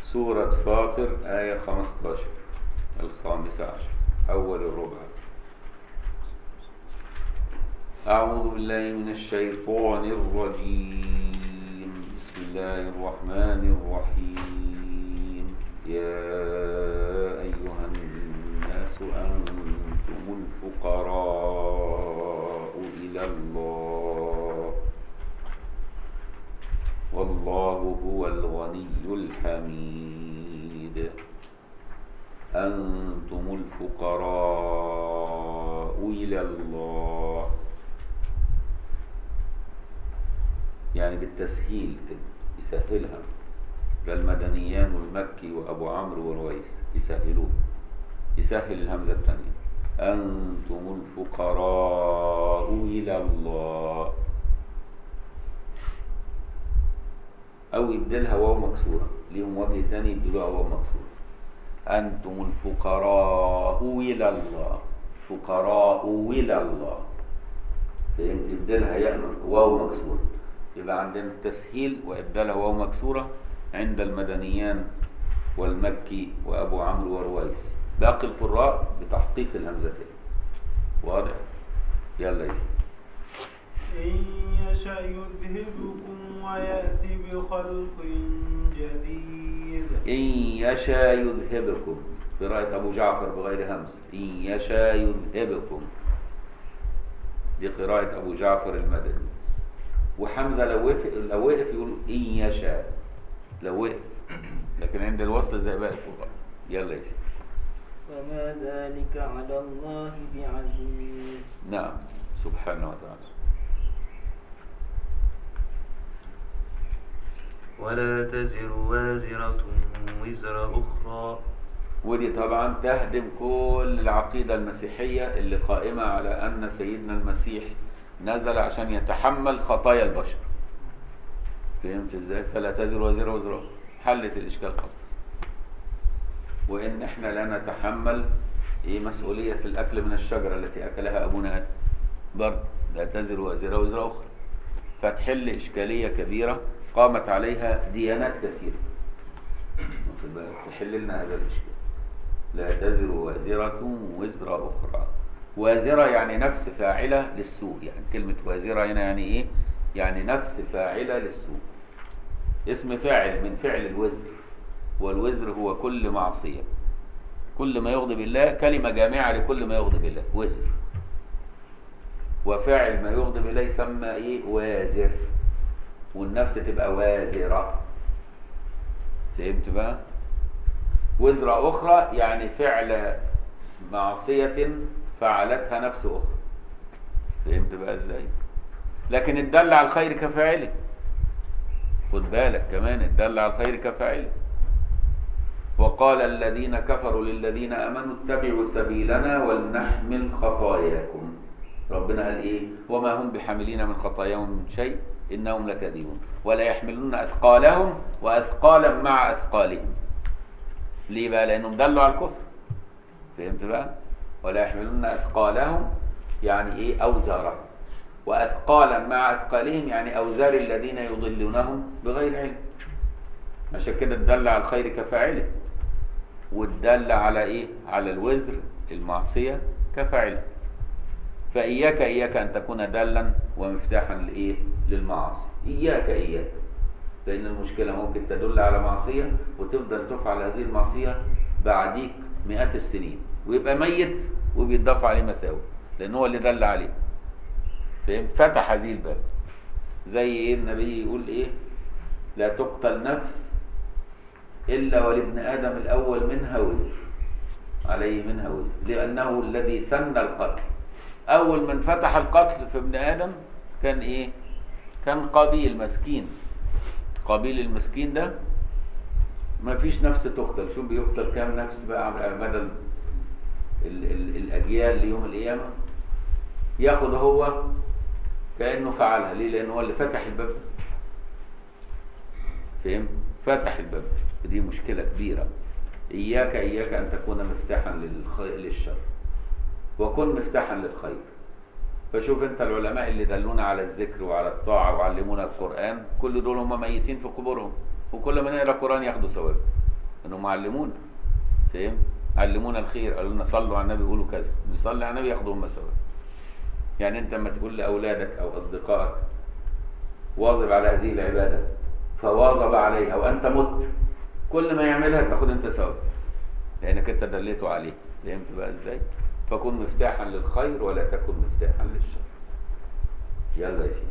سورة فاطر آية 15 الخامسة عشر أول الربع أعوذ بالله من الشيطان الرجيم بسم الله الرحمن الرحيم يا أيها الناس أنتم الفقراء إلى الله والله هو الغني الحميد أنتم الفقراء إلى الله يعني بالتسهيل كده يسهلها ده المدنيان والمكي وأبو عمرو والويس يسهلوه يسهل الهمزة الثانية أنتم الفقراء إلى الله أو يبدلها واو مكسورة ليهم وجه تاني يبدلوها واو مكسورة أنتم الفقراء إلى الله فقراء إلى الله فهمت يبدلها ياء واو مكسورة يبقى عندنا التسهيل وإبدالها واو مكسورة عند المدنيان والمكي وأبو عمرو ورويس باقي القراء بتحقيق الهمزتين واضح يلا يا سيدي إن يشأ يذهبكم ويأتي بخلق جديد إن يشاء يذهبكم قراءة أبو جعفر بغير همس إن يشاء يذهبكم دي قراءة أبو جعفر المدني وحمزة لو وقف لو وقف يقول إن يشاء لو وقف لكن عند الوصل زي باقي القراء يلا يا سيدي وما ذلك على الله بعزيز نعم سبحانه وتعالى ولا تزر وازرة وزر أخرى ودي طبعا تهدم كل العقيدة المسيحية اللي قائمة على أن سيدنا المسيح نزل عشان يتحمل خطايا البشر فهمت ازاي فلا تزر وزر وزر أخرى. حلت الإشكال خالص وإن احنا لا نتحمل ايه مسؤولية الأكل من الشجرة التي أكلها أبونا آدم برضه لا تزر وزر وزر أخرى فتحل إشكالية كبيرة قامت عليها ديانات كثيرة واخد بالك؟ تحل لنا هذا الإشكال لا تزر وازرة وزر أخرى وازرة يعني نفس فاعلة للسوء يعني كلمة وازرة هنا يعني إيه؟ يعني نفس فاعلة للسوء اسم فاعل من فعل الوزر والوزر هو كل معصية كل ما يغضب الله كلمة جامعة لكل ما يغضب الله وزر وفاعل ما يغضب الله يسمى ايه وازر والنفس تبقى وازرة فهمت بقى وزر أخرى يعني فعل معصية فعلتها نفس أخرى فهمت بقى ازاي لكن الدل على الخير كفاعله خد بالك كمان الدل على الخير كفاعله وقال الذين كفروا للذين امنوا اتبعوا سبيلنا ولنحمل خطاياكم ربنا قال ايه وما هم بحاملين من خطاياهم من شيء انهم لكاذبون ولا يحملون اثقالهم واثقالا مع اثقالهم ليه بقى لانهم دلوا على الكفر فهمت بقى ولا يحملون اثقالهم يعني ايه اوزارهم واثقالا مع اثقالهم يعني اوزار الذين يضلونهم بغير علم عشان كده الدل على الخير كفاعله والدل على ايه على الوزر المعصيه كفاعله فاياك اياك ان تكون دلا ومفتاحا لايه للمعاصي اياك اياك لان المشكله ممكن تدل على معصيه وتفضل تفعل هذه المعصيه بعديك مئات السنين ويبقى ميت وبيتضاف عليه مساوئ لان هو اللي دل عليه فهمت فتح هذه الباب زي ايه النبي يقول ايه لا تقتل نفس الا ولابن ادم الاول منها وزر عليه منها وزر لانه الذي سن القتل اول من فتح القتل في ابن ادم كان ايه كان قابيل مسكين قابيل المسكين ده ما فيش نفس تقتل شو بيقتل كام نفس بقى على مدى ال- ال- ال- الاجيال ليوم القيامه ياخد هو كانه فعلها ليه لانه هو اللي فتح الباب ده. فهم فتح الباب دي مشكله كبيره اياك اياك ان تكون مفتاحا للخ... للشر وكن مفتاحا للخير فشوف انت العلماء اللي دلونا على الذكر وعلى الطاعه وعلمونا القران كل دول هم ميتين في قبورهم وكل ما نقرا قران ياخدوا ثواب انهم علمونا فاهم علمونا الخير قالوا لنا صلوا على النبي قولوا كذا نصلي على النبي ياخدوا المساواه يعني انت لما تقول لاولادك او اصدقائك واظب على هذه العباده فواظب عليها وانت مت كل ما يعملها تاخد انت ثواب لانك انت دليته عليه فهمت بقى ازاي فكن مفتاحا للخير ولا تكن مفتاحا للشر يلا يا سيدي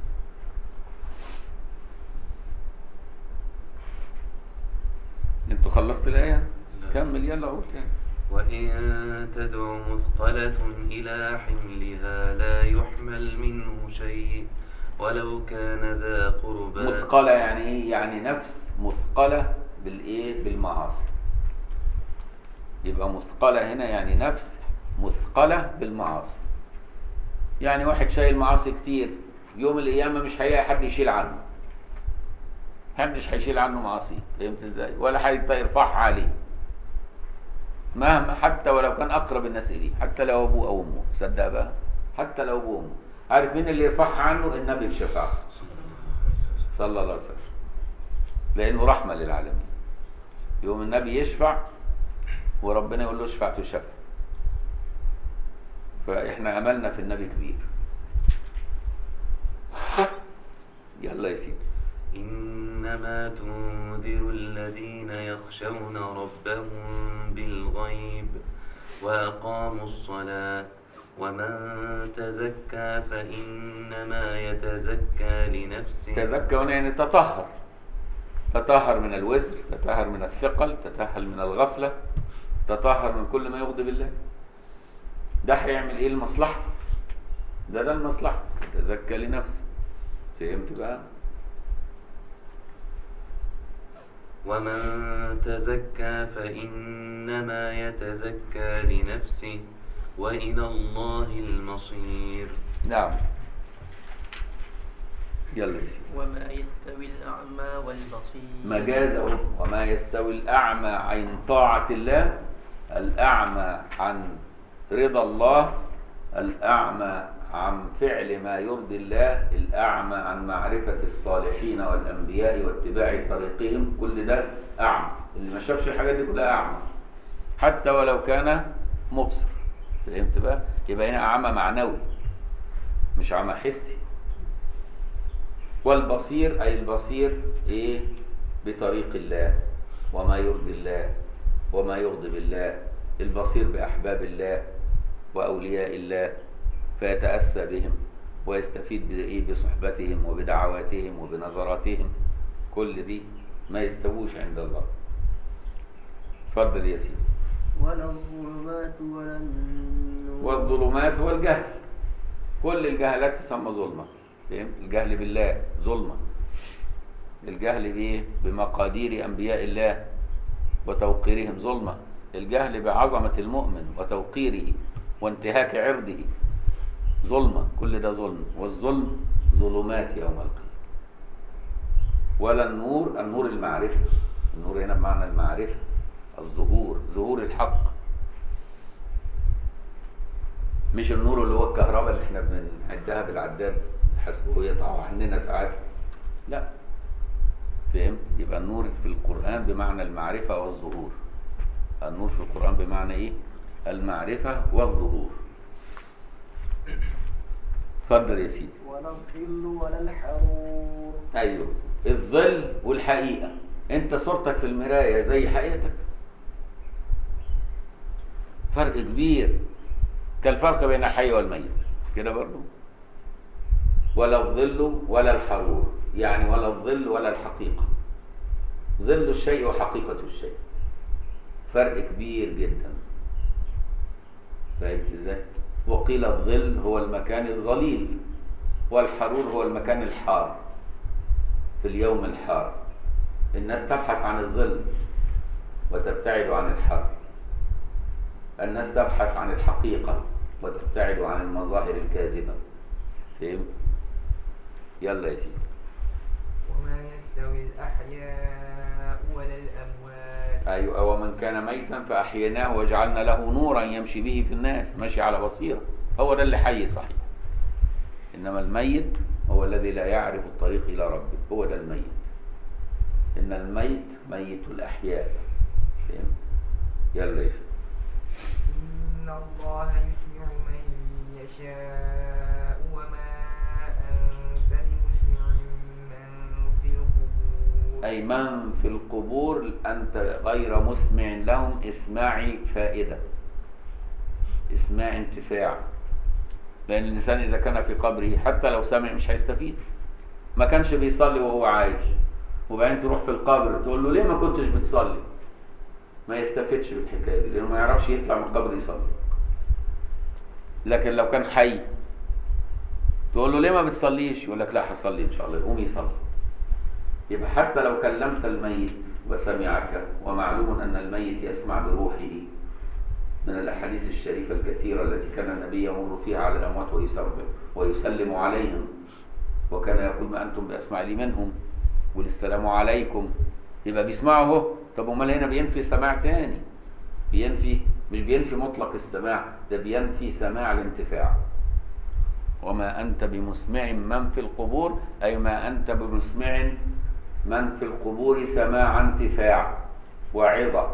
انتوا خلصت الايه لا. كمل يلا قول تاني وإن تدع مثقلة إلى حملها لا يحمل منه شيء ولو كان ذا قربى مثقلة يعني ايه؟ يعني نفس مثقلة بالايه؟ بالمعاصي. يبقى مثقلة هنا يعني نفس مثقلة بالمعاصي. يعني واحد شايل معاصي كتير يوم القيامة مش هيلاقي حد يشيل عنه. محدش هيشيل عنه معاصي، فهمت ازاي؟ ولا حد يرفعها عليه. مهما حتى ولو كان اقرب الناس اليه، حتى لو ابوه او امه، تصدق بقى؟ حتى لو ابوه وامه. عارف مين اللي يرفعها عنه؟ النبي بشفاعته. صلى الله عليه وسلم لانه رحمه للعالمين يوم النبي يشفع وربنا يقول له اشفع تشفع فاحنا املنا في النبي كبير يلا يا سيدي إنما تنذر الذين يخشون ربهم بالغيب وأقاموا الصلاة ومن تزكى فإنما يتزكى لنفسه تزكى هنا يعني تطهر تطهر من الوزر تطهر من الثقل تطهر من الغفله تطهر من كل ما يغضب الله ده هيعمل ايه لمصلحته ده ده المصلحه تزكى لنفسه فهمت بقى ومن تزكى فإنما يتزكى لنفسه وإلى الله المصير نعم يلا يا سيدي وما يستوي الأعمى والبصير مجازه وما يستوي الأعمى عن طاعة الله الأعمى عن رضا الله الأعمى عن فعل ما يرضي الله الأعمى عن معرفة الصالحين والأنبياء واتباع طريقهم كل ده أعمى اللي ما شافش الحاجات دي كلها أعمى حتى ولو كان مبصر فهمت بقى يبقى هنا أعمى معنوي مش أعمى حسي والبصير أي البصير إيه بطريق الله وما يرضي الله وما يغضب الله البصير بأحباب الله وأولياء الله فيتأسى بهم ويستفيد بإيه بصحبتهم وبدعواتهم وبنظراتهم كل دي ما يستووش عند الله اتفضل يا سيدي ولا الظلمات ولا النور والظلمات هو الجهل كل الجهلات تسمى ظلمة فهمت الجهل بالله ظلمة الجهل بإيه بمقادير أنبياء الله وتوقيرهم ظلمة الجهل بعظمة المؤمن وتوقيره وانتهاك عرضه ظلمة كل ده ظلم والظلم ظلمات يوم القيامة ولا النور النور المعرفة النور هنا بمعنى المعرفة الظهور ظهور الحق مش النور اللي هو الكهرباء اللي احنا بنعدها بالعداد حسبه يقطع عننا ساعات لا فهمت يبقى النور في القرآن بمعنى المعرفة والظهور النور في القرآن بمعنى ايه المعرفة والظهور اتفضل يا سيدي ولا الظل ولا الحرور ايوه الظل والحقيقة انت صورتك في المراية زي حقيقتك فرق كبير كالفرق بين الحي والميت كده برضو ولا الظل ولا الحرور يعني ولا الظل ولا الحقيقة ظل الشيء وحقيقة الشيء فرق كبير جدا فهمت ازاي وقيل الظل هو المكان الظليل والحرور هو المكان الحار في اليوم الحار الناس تبحث عن الظل وتبتعد عن الحر الناس تبحث عن الحقيقة وتبتعد عن المظاهر الكاذبة فهمت يلا يا سيدي وما يستوي الأحياء ولا الأموات أيوة ومن كان ميتا فأحييناه وجعلنا له نورا يمشي به في الناس ماشي على بصيرة هو ده اللي حي صحيح إنما الميت هو الذي لا يعرف الطريق إلى ربه هو ده الميت إن الميت ميت الأحياء فاهم يلا يا شيخ. إن الله يسمع من يشاء وما أنت بمسمع من في القبور أي من في القبور أنت غير مسمع لهم اسماعي فائدة اسماع انتفاع لأن الإنسان إذا كان في قبره حتى لو سمع مش هيستفيد ما كانش بيصلي وهو عايش وبعدين تروح في القبر تقول له ليه ما كنتش بتصلي ما يستفدش بالحكاية دي لأنه ما يعرفش يطلع من القبر يصلي لكن لو كان حي تقول له ليه ما بتصليش يقول لك لا هصلي إن شاء الله يقوم يصلي يبقى حتى لو كلمت الميت وسمعك ومعلوم أن الميت يسمع بروحه من الأحاديث الشريفة الكثيرة التي كان النبي يمر فيها على الأموات ويسرب ويسلم عليهم وكان يقول ما أنتم بأسمع لي منهم والسلام عليكم يبقى بيسمعوا اهو طب امال هنا بينفي سماع تاني بينفي مش بينفي مطلق السماع ده بينفي سماع الانتفاع وما أنت بمسمع من في القبور أي ما أنت بمسمع من في القبور سماع انتفاع وعظة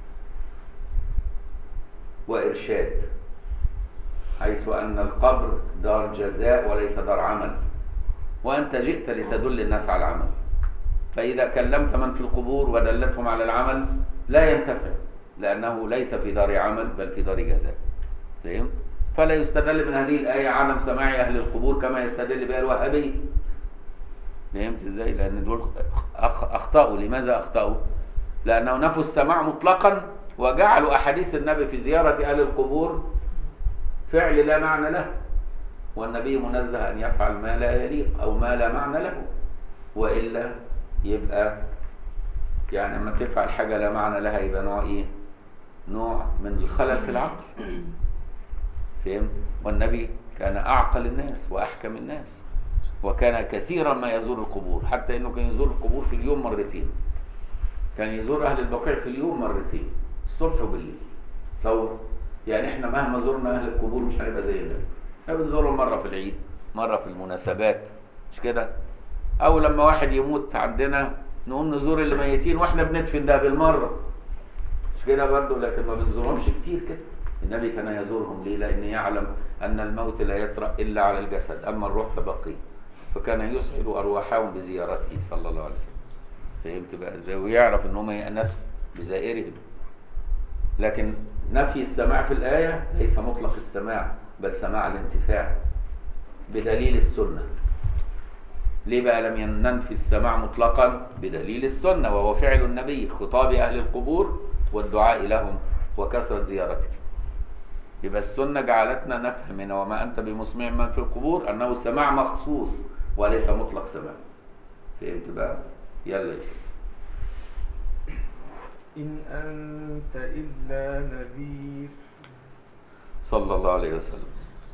وإرشاد حيث أن القبر دار جزاء وليس دار عمل وأنت جئت لتدل الناس على العمل فإذا كلمت من في القبور ودلتهم على العمل لا ينتفع لأنه ليس في دار عمل بل في دار جزاء فهم؟ فلا يستدل من هذه الآية عدم سماع أهل القبور كما يستدل بها الوهابية فهمت ازاي؟ لأن دول أخ أخطأوا لماذا أخطأوا؟ لأنه نفوا السماع مطلقا وجعلوا أحاديث النبي في زيارة أهل القبور فعل لا معنى له والنبي منزه أن يفعل ما لا يليق أو ما لا معنى له وإلا يبقى يعني لما تفعل حاجة لا معنى لها يبقى نوع إيه؟ نوع من الخلل في العقل فهمت؟ والنبي كان أعقل الناس وأحكم الناس وكان كثيرا ما يزور القبور حتى انه كان يزور القبور في اليوم مرتين كان يزور اهل البقيع في اليوم مرتين الصبح وبالليل تصور يعني احنا مهما زرنا اهل القبور مش هنبقى زي النبي احنا بنزورهم مره في العيد مره في المناسبات مش كده او لما واحد يموت عندنا نقوم نزور اللي ميتين واحنا بندفن ده بالمره مش كده برضه لكن ما بنزورهمش كتير كده النبي كان يزورهم ليه لان يعلم ان الموت لا يطرا الا على الجسد اما الروح فبقي فكان يسعد ارواحهم بزيارته صلى الله عليه وسلم فهمت بقى ازاي ويعرف ان هم يأنسوا بزائرهم لكن نفي السماع في الآية ليس مطلق السماع بل سماع الانتفاع بدليل السنة ليه بقى لم ننفي السماع مطلقا بدليل السنة وهو فعل النبي خطاب أهل القبور والدعاء لهم وكثرة زيارتهم يبقى السنة جعلتنا نفهم هنا وما أنت بمسمع من في القبور أنه سماع مخصوص وليس مطلق سماع فهمت بقى يلا يا سيدي إن أنت إلا نذير صلى الله عليه وسلم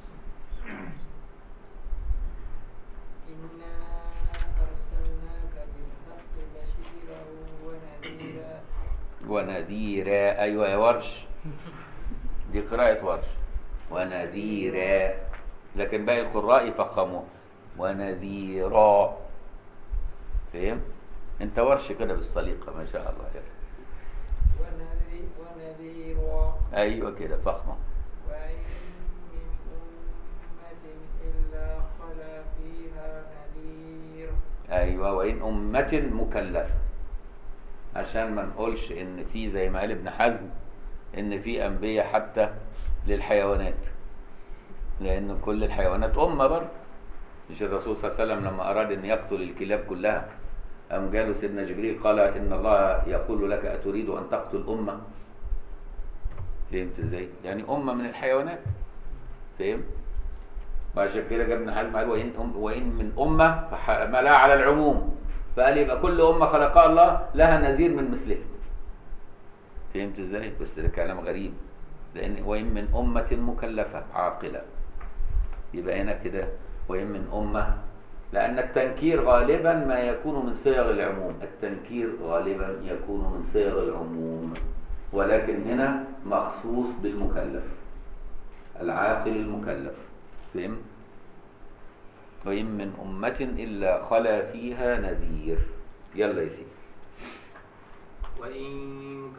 إنا أرسلناك بالحق بشيرا ونذيرا ونذيرا أيوة يا ورش دي قراءة ورش ونذيرا لكن باقي القراء يفخموه ونذيرا فهم؟ انت ورش كده بالسليقة ما شاء الله يعني. ونذي- ونذيرا ايوه كده فخمة وإن من أمة إلا خلا فيها نذير ايوه وان امة مكلفة عشان ما نقولش ان في زي ما قال ابن حزم ان في انبياء حتى للحيوانات لان كل الحيوانات امه برضه مش الرسول صلى الله عليه وسلم لما اراد ان يقتل الكلاب كلها قام جاله سيدنا جبريل قال ان الله يقول لك اتريد ان تقتل امه فهمت ازاي يعني امه من الحيوانات فهمت وعشان كده جاب ابن حزم قال وان أم وان من امه فحملها على العموم فقال يبقى كل امه خلقها الله لها نذير من مثلها فهمت ازاي بس ده كلام غريب لان وان من امه مكلفه عاقله يبقى هنا كده وان من امه لان التنكير غالبا ما يكون من صيغ العموم التنكير غالبا يكون من صيغ العموم ولكن هنا مخصوص بالمكلف العاقل المكلف فهم وإن من أمة إلا خلا فيها نذير يلا يا سيدي وإن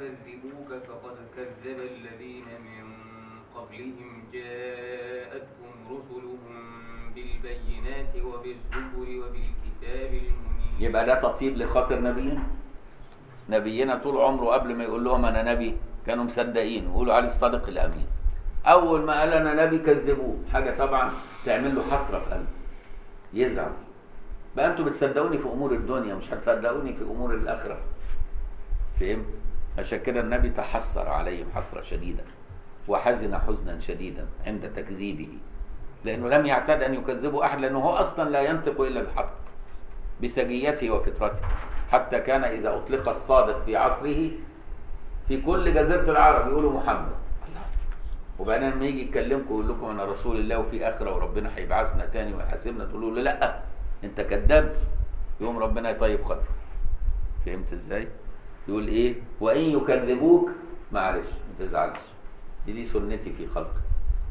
يكذبوك فقد كذب الذين من قبلهم جاءتهم رسلهم بالبينات وبالزبر وبالكتاب المنير يبقى ده تطيب لخاطر نبينا نبينا طول عمره قبل ما يقول لهم انا نبي كانوا مصدقين ويقولوا عليه الصادق الامين اول ما قال انا نبي كذبوه حاجه طبعا تعمل له حسره في قلبه يزعل بقى انتوا بتصدقوني في امور الدنيا مش هتصدقوني في امور الاخره فهمت عشان كده النبي تحسر عليهم حسره شديده وحزن حزنا شديدا عند تكذيبه لانه لم يعتد ان يكذبه احد لانه هو اصلا لا ينطق الا بالحق بسجيته وفطرته حتى كان إذا أطلق الصادق في عصره في كل جزيرة العرب يقولوا محمد وبعدين لما يجي يكلمكم ويقول لكم أنا رسول الله وفي آخرة وربنا هيبعثنا تاني ويحاسبنا تقولوا له لا أنت كذاب يقوم ربنا يطيب خاطره فهمت إزاي؟ يقول إيه؟ وإن يكذبوك معلش ما تزعلش دي, دي سنتي في خلقي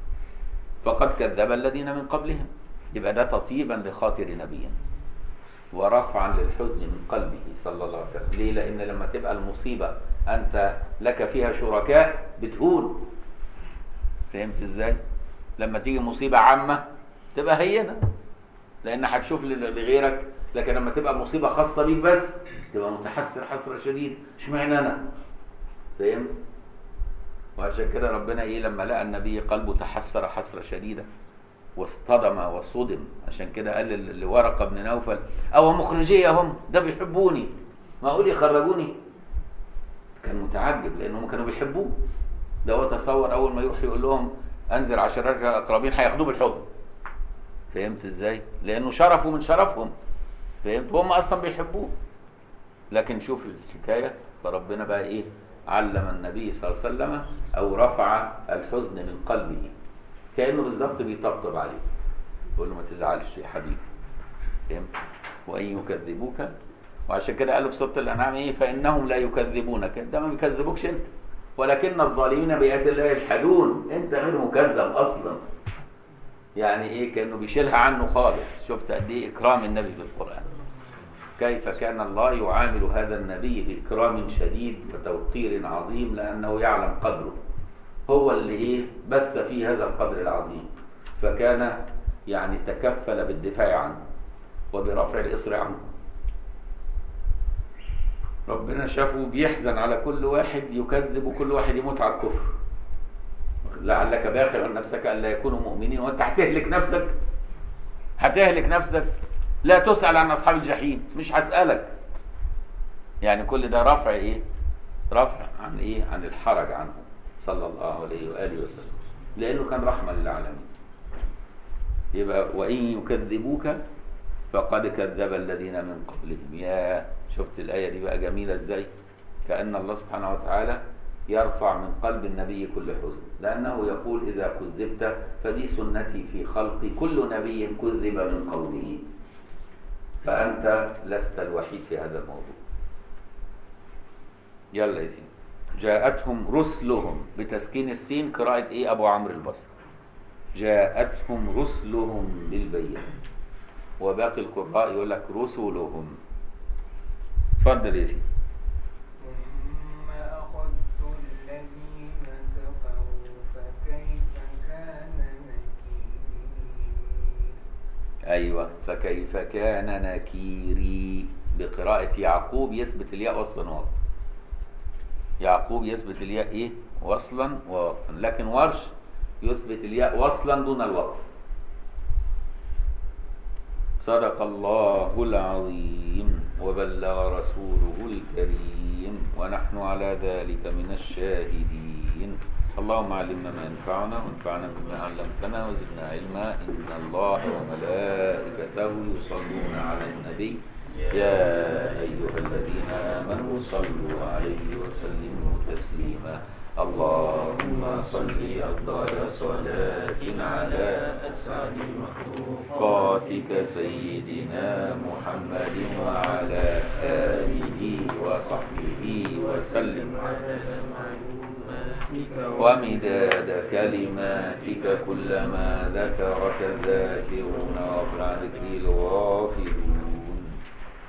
فقد كذب الذين من قبلهم يبقى ده تطيبا لخاطر نبينا ورفعا للحزن من قلبه صلى الله عليه وسلم ليه لان لما تبقى المصيبه انت لك فيها شركاء بتهون فهمت ازاي لما تيجي مصيبه عامه تبقى هينه لان هتشوف لغيرك لكن لما تبقى مصيبه خاصه بيك بس تبقى متحسر حسره شديده اشمعنى انا فهمت وعشان كده ربنا ايه لما لقى النبي قلبه تحسر حسره شديده واصطدم وصدم عشان كده قال لورقه بن نوفل او مخرجيه هم ده بيحبوني ما اقول يخرجوني كان متعجب لانهم كانوا بيحبوه ده هو تصور اول ما يروح يقول لهم انذر عشرات اقربين هياخدوه بالحضن فهمت ازاي لانه شرفه من شرفهم فهمت وهم اصلا بيحبوه لكن شوف الحكايه فربنا بقى ايه علم النبي صلى الله عليه وسلم او رفع الحزن من قلبه كانه بالظبط بيطبطب عليه يقول له ما تزعلش يا حبيبي فهمت وان يكذبوك وعشان كده قالوا في سوره الانعام ايه فانهم لا يكذبونك ده ما بيكذبوكش انت ولكن الظالمين بايات الله يجحدون انت غير مكذب اصلا يعني ايه كانه بيشيلها عنه خالص شفت قد ايه اكرام النبي في القران كيف كان الله يعامل هذا النبي باكرام شديد وتوقير عظيم لانه يعلم قدره هو اللي ايه بث فيه هذا القدر العظيم فكان يعني تكفل بالدفاع عنه وبرفع الإصر عنه ربنا شافه بيحزن على كل واحد يكذب وكل واحد يموت على الكفر لعلك باخر عن نفسك الا يكونوا مؤمنين وانت هتهلك نفسك هتهلك نفسك لا تسأل عن أصحاب الجحيم مش هسألك يعني كل ده رفع إيه رفع عن إيه عن الحرج عنه صلى الله عليه وآله وسلم لأنه كان رحمة للعالمين يبقى وإن يكذبوك فقد كذب الذين من قبلهم يا شفت الآية دي بقى جميلة إزاي كأن الله سبحانه وتعالى يرفع من قلب النبي كل حزن لأنه يقول إذا كذبت فدي سنتي في خلقي كل نبي كذب من قوله فأنت لست الوحيد في هذا الموضوع يلا يا سيدي جاءتهم رسلهم بتسكين السين قراءة إيه أبو عمرو البصري جاءتهم رسلهم بالبينات وباقي القراء يقول لك رسلهم اتفضل يا سيدي ثم أخذت الذين كفروا فكيف كان نكير أيوة فكيف كان نكيري بقراءة يعقوب يثبت الياء وصلا ووقفا يعقوب يثبت الياء إيه وصلا ووقفا لكن ورش يثبت الياء وصلا دون الوقف صدق الله العظيم وبلغ رسوله الكريم ونحن على ذلك من الشاهدين اللهم علمنا ما ينفعنا وانفعنا بما علمتنا وزدنا علما ان الله وملائكته يصلون على النبي يا ايها الذين امنوا صلوا عليه وسلموا تسليما اللهم صل افضل صلاه على اسعد مخلوقاتك سيدنا محمد وعلى اله وصحبه وسلم ومداد كلماتك كلما ذكرك الذاكرون وافرع ذكري الغافلون